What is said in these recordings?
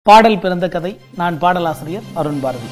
பாடல் பிறந்த கதை நான் பாடலாசிரியர் அருண் பாரதி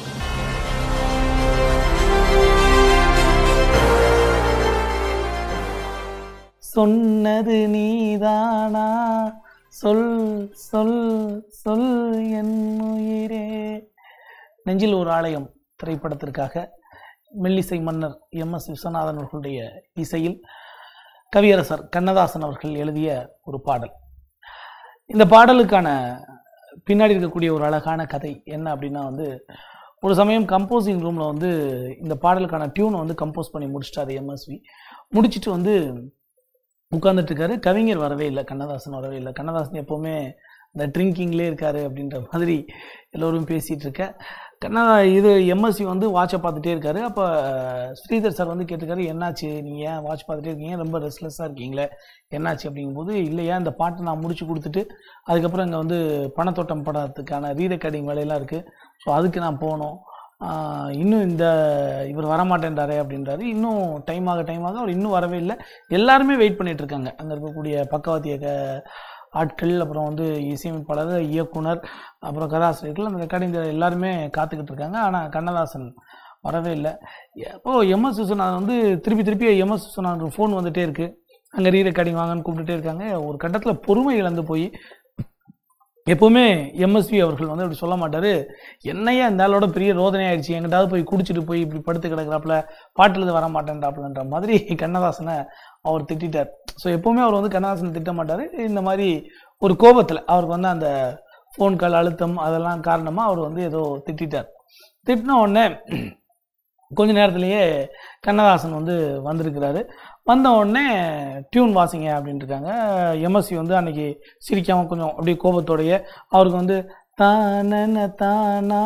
சொன்னது நீதானா சொல் சொல் சொல் என் உயிரே நெஞ்சில் ஒரு ஆலயம் திரைப்படத்திற்காக மெல்லிசை மன்னர் எம் எஸ் விஸ்வநாதன் அவர்களுடைய இசையில் கவியரசர் கண்ணதாசன் அவர்கள் எழுதிய ஒரு பாடல் இந்த பாடலுக்கான பின்னாடி இருக்கக்கூடிய ஒரு அழகான கதை என்ன அப்படின்னா வந்து ஒரு சமயம் கம்போசிங் ரூமில் வந்து இந்த பாடலுக்கான டியூனை வந்து கம்போஸ் பண்ணி முடிச்சிட்டாரு எம்எஸ்வி முடிச்சிட்டு வந்து உட்கார்ந்துட்டு இருக்காரு கவிஞர் வரவே இல்லை கண்ணதாசன் வரவே இல்லை கண்ணதாசன் எப்போவுமே இந்த ட்ரிங்கிங்லேயே இருக்காரு அப்படின்ற மாதிரி எல்லோரும் பேசிகிட்டு இருக்க கண்ணதா இது எம்எஸ்சி வந்து வாட்சை பார்த்துட்டே இருக்காரு அப்போ ஸ்ரீதர் சார் வந்து கேட்டிருக்காரு என்னாச்சு நீங்கள் ஏன் வாட்ச் பார்த்துட்டே இருக்கீங்க ரொம்ப ரெஸ்ட்லெஸ்ஸாக இருக்கீங்களே என்னாச்சு அப்படிங்கும்போது இல்லையா இந்த பாட்டை நான் முடிச்சு கொடுத்துட்டு அதுக்கப்புறம் இங்கே வந்து பணத்தோட்டம் படத்துக்கான ரீ ரெக்கார்டிங் வேலையெல்லாம் இருக்குது ஸோ அதுக்கு நான் போகணும் ஆஹ் இன்னும் இந்த இவர் வரமாட்டேன்றாரே அப்படின்றாரு இன்னும் டைம் ஆக டைம் ஆக அவர் இன்னும் வரவே இல்லை எல்லாருமே வெயிட் பண்ணிட்டு இருக்காங்க அங்கே இருக்கக்கூடிய பக்கவாத்திய க- ஆட்கள் அப்புறம் வந்து இசையமைப்பாளர் இயக்குனர் அப்புறம் கதாசிரியர்கள் அந்த ரெக்கார்டிங் எல்லாருமே காத்துக்கிட்டு இருக்காங்க ஆனால் கண்ணதாசன் வரவே இல்லை அப்போ எம்எஸ் விஸ்வநாதன் வந்து திருப்பி திருப்பி எம்எஸ் விஸ்வநாதன் ஃபோன் வந்துட்டே இருக்கு அங்கே ரீ ரெக்கார்டிங் வாங்கன்னு கூப்பிட்டுட்டே இருக்காங்க ஒரு கட்டத்தில் பொறுமை இழந்து போய் எப்போவுமே எம்எஸ்வி அவர்கள் வந்து அப்படி சொல்ல மாட்டார் என்னையா இந்த ஆளோட பெரிய ரோதனை ஆயிடுச்சு எங்கிட்டாவது போய் குடிச்சிட்டு போய் இப்படி படுத்து கிடக்குறாப்புல பாட்டில் வர மாட்டேன்றாப்புலன்ற மாதிரி கண்ணதாசனை அவர் திட்டார் ஸோ எப்போவுமே அவர் வந்து கண்ணதாசனை திட்ட மாட்டார் இந்த மாதிரி ஒரு கோபத்தில் அவருக்கு வந்து அந்த ஃபோன் கால் அழுத்தம் அதெல்லாம் காரணமாக அவர் வந்து ஏதோ திட்டார் திட்டின உடனே கொஞ்ச நேரத்திலேயே கண்ணதாசன் வந்து வந்திருக்கிறாரு வந்த உடனே டியூன் வாசிங்க அப்படின்ட்டு இருக்காங்க எம்எஸ்சி வந்து அன்னைக்கு சிரிக்காம கொஞ்சம் அப்படியே கோபத்தோடைய அவருக்கு வந்து தான தானா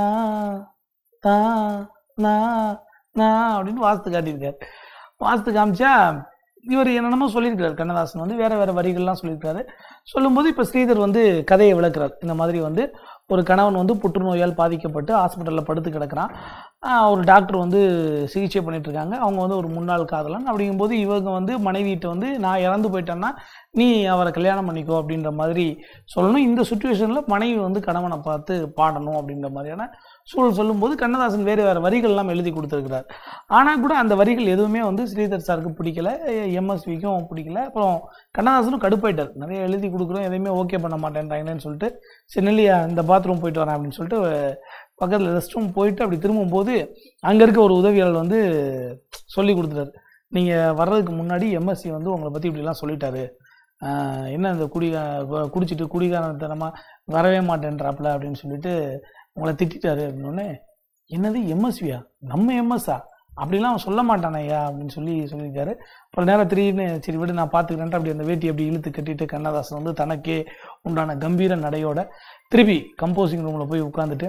தா நா நா அப்படின்னு வாஸ்து காட்டியிருக்காரு வாஸ்து காமிச்சா இவர் என்னென்னமோ சொல்லியிருக்காரு கண்ணதாசன் வந்து வேற வேற வரிகள்லாம் சொல்லியிருக்காரு சொல்லும்போது இப்போ ஸ்ரீதர் வந்து கதையை விளக்குறார் இந்த மாதிரி வந்து ஒரு கணவன் வந்து புற்றுநோயால் பாதிக்கப்பட்டு ஹாஸ்பிட்டலில் படுத்து கிடக்குறான் ஆஹ் ஒரு டாக்டர் வந்து சிகிச்சை பண்ணிட்டு இருக்காங்க அவங்க வந்து ஒரு முன்னாள் காதலன் அப்படிங்கும்போது இவங்க வந்து மனைவிட்ட வந்து நான் இறந்து போயிட்டேன்னா நீ அவரை கல்யாணம் பண்ணிக்கோ அப்படின்ற மாதிரி சொல்லணும் இந்த சுச்சுவேஷனில் மனைவி வந்து கணவனை பார்த்து பாடணும் அப்படின்ற மாதிரியான சூழல் சொல்லும்போது கண்ணதாசன் வேறு வேறு வரிகள்லாம் எழுதி கொடுத்துருக்கிறார் ஆனால் கூட அந்த வரிகள் எதுவுமே வந்து ஸ்ரீதர் சாருக்கு பிடிக்கல எம்எஸ்விக்கும் பிடிக்கல அப்புறம் கண்ணதாசனும் கடுப்பாயிட்டார் நிறைய எழுதி கொடுக்குறோம் எதையுமே ஓகே பண்ண மாட்டேன்றாங்கன்னு சொல்லிட்டு சரி நெல்லியா இந்த பாத்ரூம் போயிட்டு வரேன் அப்படின்னு சொல்லிட்டு பக்கத்தில் ரெஸ்ட் ரூம் போயிட்டு அப்படி திரும்பும்போது அங்கே இருக்க ஒரு உதவியாளர் வந்து சொல்லி கொடுத்துட்டாரு நீங்கள் வர்றதுக்கு முன்னாடி எம்எஸ்சி வந்து உங்களை பற்றி இப்படிலாம் சொல்லிட்டாரு ஆஹ் என்ன இந்த குடி கு- குடிச்சிட்டு குடிகாரத்தனமாக வரவே மாட்டேன்றாப்புல அப்படின்னு சொல்லிட்டு உங்களை திட்டிட்டாரு அப்படின்னோடனே என்னது எம்எஸ்வியா நம்ம எம்எஸ்ஸா அப்படிலாம் அவன் சொல்ல மாட்டானே ஐயா அப்படின்னு சொல்லி சொல்லியிருக்காரு அப்புறம் நேரம் திடீர்னு சரி விடு நான் பார்த்துக்கிறேன்ட்டு அப்படி அந்த வேட்டி அப்படி இழுத்து கட்டிட்டு கண்ணதாசன் வந்து தனக்கே உண்டான கம்பீர நடையோட திருப்பி கம்போசிங் ரூமில் போய் உட்காந்துட்டு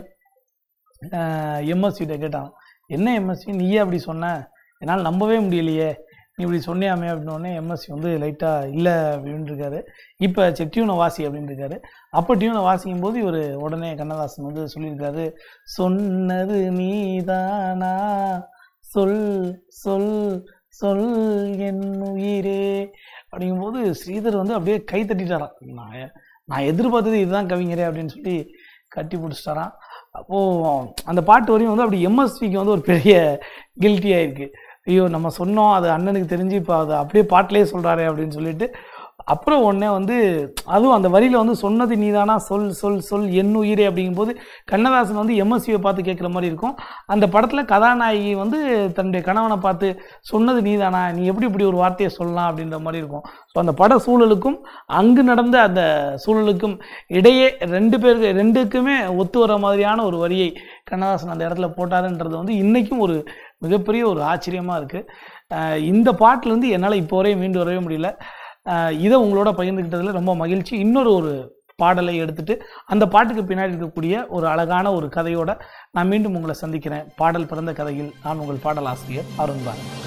எம்எஸ்சிகிட்ட கேட்டான் என்ன எம்எஸ்சி நீயே அப்படி சொன்ன என்னால் நம்பவே முடியலையே நீ இப்படி சொன்னியாமே அப்படின்னோடனே எம்எஸ்சி வந்து லைட்டாக இல்லை அப்படின்னு இருக்காரு இப்போ சரி டியூனை வாசி அப்படின்னு இருக்காரு அப்போ டியூனை வாசிக்கும் போது இவர் உடனே கண்ணதாசன் வந்து சொல்லியிருக்காரு சொன்னது நீதானா சொல் சொல் சொல் என் உயிரே அப்படிங்கும்போது ஸ்ரீதர் வந்து அப்படியே கை தட்டிட்டாராம் நான் நான் எதிர்பார்த்தது இதுதான் கவிஞரே அப்படின்னு சொல்லி கட்டி பிடிச்சிட்டாராம் அப்போது அந்த பாட்டு வரையும் வந்து அப்படி எம்எஸ்விக்கு வந்து ஒரு பெரிய கில்ட்டி ஆயிருக்கு ஐயோ நம்ம சொன்னோம் அது அண்ணனுக்கு தெரிஞ்சு இப்போ அது அப்படியே பாட்டிலே சொல்கிறாரே அப்படின்னு சொல்லிட்டு அப்புறம் உடனே வந்து அதுவும் அந்த வரியில் வந்து சொன்னது நீதானா சொல் சொல் சொல் என் உயிரே அப்படிங்கும்போது கண்ணதாசன் வந்து எம்எஸ்சியை பார்த்து கேட்குற மாதிரி இருக்கும் அந்த படத்தில் கதாநாயகி வந்து தன்னுடைய கணவனை பார்த்து சொன்னது நீதானா நீ எப்படி இப்படி ஒரு வார்த்தையை சொல்லலாம் அப்படின்ற மாதிரி இருக்கும் ஸோ அந்த பட சூழலுக்கும் அங்கு நடந்த அந்த சூழலுக்கும் இடையே ரெண்டு பேருக்கு ரெண்டுக்குமே ஒத்து வர மாதிரியான ஒரு வரியை கண்ணதாசன் அந்த இடத்துல போட்டாருன்றது வந்து இன்றைக்கும் ஒரு மிகப்பெரிய ஒரு ஆச்சரியமாக இருக்குது இந்த பாட்டிலேருந்து என்னால் இப்போ வரையும் மீண்டு வரவே முடியல அஹ் இதை உங்களோட பகிர்ந்துக்கிட்டதுல ரொம்ப மகிழ்ச்சி இன்னொரு ஒரு பாடலை எடுத்துட்டு அந்த பாட்டுக்கு பின்னாடி இருக்கக்கூடிய ஒரு அழகான ஒரு கதையோட நான் மீண்டும் உங்களை சந்திக்கிறேன் பாடல் பிறந்த கதையில் நான் உங்கள் பாடலாசிரியர் அருண்பான்